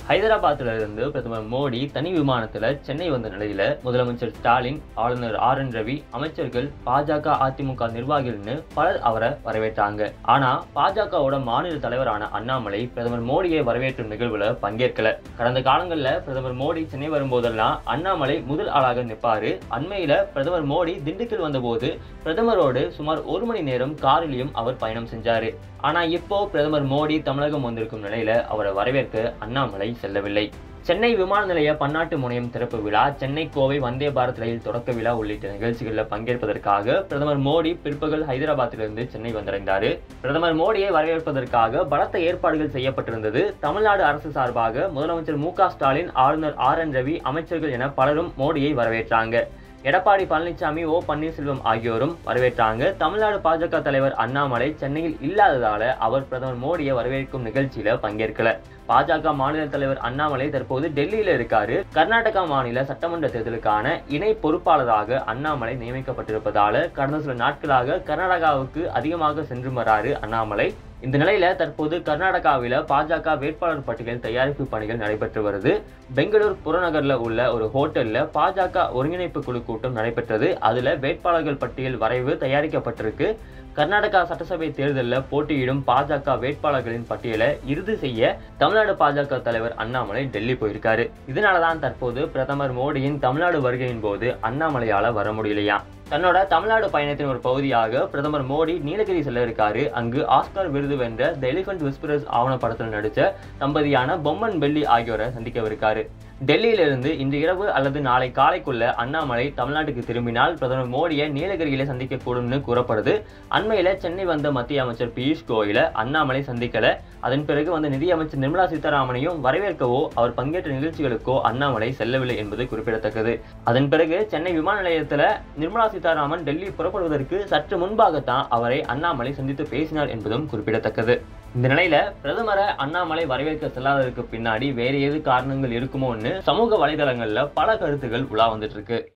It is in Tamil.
ஹைதராபாத்ல இருந்து பிரதமர் மோடி தனி விமானத்துல சென்னை வந்த நிலையில முதலமைச்சர் ஸ்டாலின் ஆளுநர் ஆர் என் ரவி அமைச்சர்கள் பாஜக அதிமுக நிர்வாகிகள்னு பலர் அவரை வரவேற்றாங்க ஆனா பாஜகவோட மாநில தலைவரான அண்ணாமலை பிரதமர் மோடியை வரவேற்றும் நிகழ்வுல பங்கேற்கல கடந்த காலங்கள்ல பிரதமர் மோடி சென்னை வரும்போதெல்லாம் அண்ணாமலை முதல் ஆளாக நிற்பாரு அண்மையில பிரதமர் மோடி திண்டுக்கல் வந்தபோது பிரதமரோடு சுமார் ஒரு மணி நேரம் காரிலையும் அவர் பயணம் செஞ்சாரு ஆனா இப்போ பிரதமர் மோடி தமிழகம் வந்திருக்கும் நிலையில அவரை வரவேற்க அண்ணாமலை செல்லவில்லை சென்னை விமான நிலைய பன்னாட்டு முனையம் திறப்பு விழா சென்னை கோவை வந்தே பாரத் ரயில் தொடக்க விழா உள்ளிட்ட நிகழ்ச்சிகளில் பங்கேற்பதற்காக பிரதமர் மோடி பிற்பகல் ஹைதராபாத்திலிருந்து சென்னை வந்தடைந்தார் பிரதமர் மோடியை வரவேற்பதற்காக பலத்த ஏற்பாடுகள் செய்யப்பட்டிருந்தது தமிழ்நாடு அரசு சார்பாக முதலமைச்சர் மு க ஸ்டாலின் ஆளுநர் ஆர் என் ரவி அமைச்சர்கள் என பலரும் மோடியை வரவேற்றாங்க எடப்பாடி பழனிசாமி ஓ பன்னீர்செல்வம் ஆகியோரும் வரவேற்றாங்க தமிழ்நாடு பாஜக தலைவர் அண்ணாமலை சென்னையில் இல்லாததால அவர் பிரதமர் மோடியை வரவேற்கும் நிகழ்ச்சியில பங்கேற்கல பாஜக மாநில தலைவர் அண்ணாமலை தற்போது டெல்லியில இருக்காரு கர்நாடகா மாநில சட்டமன்ற தேர்தலுக்கான இணை பொறுப்பாளராக அண்ணாமலை நியமிக்கப்பட்டிருப்பதால கடந்த சில நாட்களாக கர்நாடகாவுக்கு அதிகமாக சென்று வராரு அண்ணாமலை இந்த நிலையில தற்போது கர்நாடகாவில பாஜக வேட்பாளர் பட்டியல் தயாரிப்பு பணிகள் நடைபெற்று வருது பெங்களூர் புறநகர்ல உள்ள ஒரு ஹோட்டல்ல பாஜக ஒருங்கிணைப்பு குழு கூட்டம் நடைபெற்றது அதுல வேட்பாளர்கள் பட்டியல் வரைவு தயாரிக்கப்பட்டிருக்கு கர்நாடகா சட்டசபை தேர்தலில் போட்டியிடும் பாஜக வேட்பாளர்களின் பட்டியலை இறுதி செய்ய தமிழ்நாடு பாஜக தலைவர் அண்ணாமலை டெல்லி போயிருக்காரு இதனாலதான் தற்போது பிரதமர் மோடியின் தமிழ்நாடு வருகையின் போது அண்ணாமலையால வர முடியலையா தன்னோட தமிழ்நாடு பயணத்தின் ஒரு பகுதியாக பிரதமர் மோடி நீலகிரி செல்ல இருக்காரு அங்கு ஆஸ்கார் விருது வென்ற த எலிஃபண்ட் விஸ்பரஸ் ஆவணப்படத்தில் நடித்த தம்பதியான பொம்மன் பெல்லி ஆகியோரை சந்திக்கவிருக்காரு டெல்லியிலிருந்து இன்று இரவு அல்லது நாளை காலைக்குள்ள அண்ணாமலை தமிழ்நாட்டுக்கு திரும்பினால் பிரதமர் மோடியை நீலகிரியில சந்திக்க கூடும்னு கூறப்படுது அண்மையில சென்னை வந்த மத்திய அமைச்சர் பியூஷ் கோயல அண்ணாமலை சந்திக்கல அதன் பிறகு வந்த நிதியமைச்சர் நிர்மலா சீதாராமனையும் வரவேற்கவோ அவர் பங்கேற்ற நிகழ்ச்சிகளுக்கோ அண்ணாமலை செல்லவில்லை என்பது குறிப்பிடத்தக்கது அதன் பிறகு சென்னை விமான நிலையத்துல நிர்மலா சீதாராமன் டெல்லி புறப்படுவதற்கு சற்று முன்பாகத்தான் அவரை அண்ணாமலை சந்தித்து பேசினார் என்பதும் குறிப்பிடத்தக்கது இந்த நிலையில பிரதமரை அண்ணாமலை வரவேற்க செல்லாததற்கு பின்னாடி வேற ஏது காரணங்கள் இருக்குமோன்னு சமூக வலைதளங்கள்ல பல கருத்துகள் உலா வந்துட்டு இருக்கு